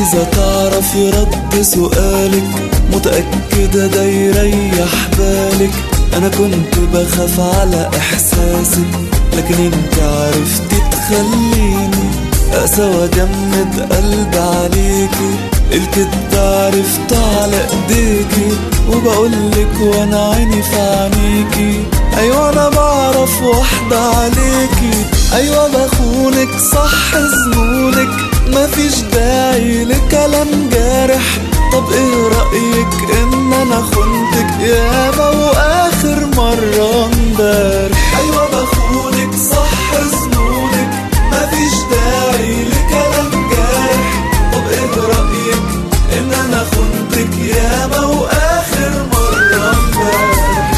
عايزة تعرفي رد سؤالك متأكدة ده يريح بالك أنا كنت بخاف على إحساسك لكن انت عرفتي تخليني أقسى وأجمد قلبي عليكي الكدب عرفت على ايديكي وبقولك وانا عيني في عينيكي ايوه انا بعرف واحدة عليكي ايوه بخونك صح زنونك مفيش داعي لكلام جارح طب ايه رأيك ان انا خنتك يابا واخر مرة امبارح ايوه بخونك صح زنونك مفيش داعي لكلام جارح طب ايه رأيك ان انا خنتك يابا واخر مرة امبارح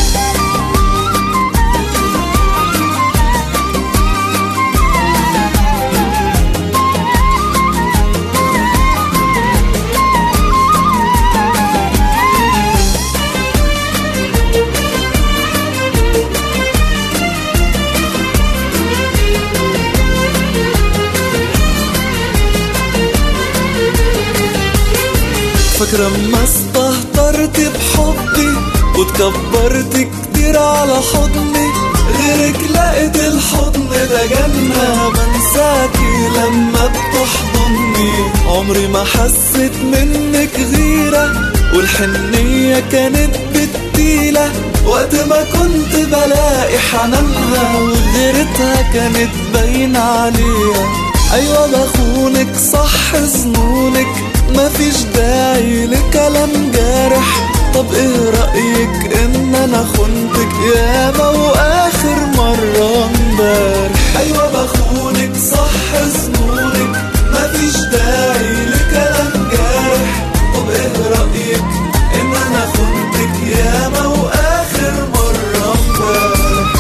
فاكرة اما استهترت بحبي وتكبرت كتير على حضني غيرك لقيت الحضن ده جنة بنساكي لما بتحضني عمري ما حسيت منك غيرة والحنية كانت بتقيلة وقت ما كنت بلاقي حنانها وغيرتها كانت باينة عليها أيوة بخونك صح زنونك مفيش داعي لكلام جارح طب ايه رأيك ان انا خنتك ياما واخر مرة امبارح ايوه بخونك صح زنونك مفيش داعي لكلام جارح طب ايه رأيك ان انا خنتك ياما واخر مرة امبارح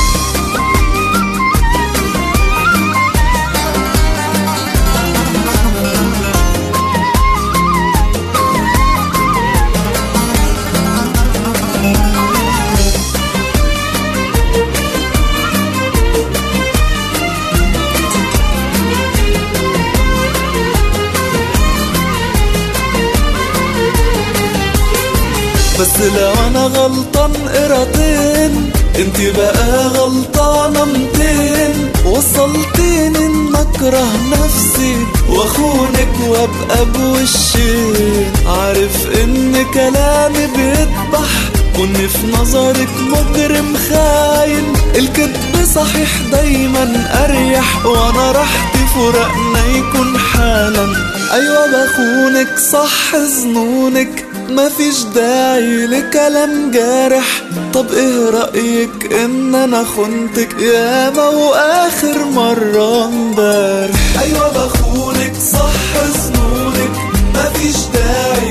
بس لو انا غلطان قراطين انت بقى غلطانة متين وصلتيني ان اكره نفسي واخونك وابقى بوشين عارف ان كلامي بيذبح كن في نظرك مجرم خاين الكذب صحيح دايما اريح وانا راحتي فراقنا يكون حالا ايوه بخونك صح زنونك مفيش داعي لكلام جارح طب ايه رأيك ان انا خنتك ياما واخر مرة امبارح ايوه بخونك صح زنونك مفيش داعي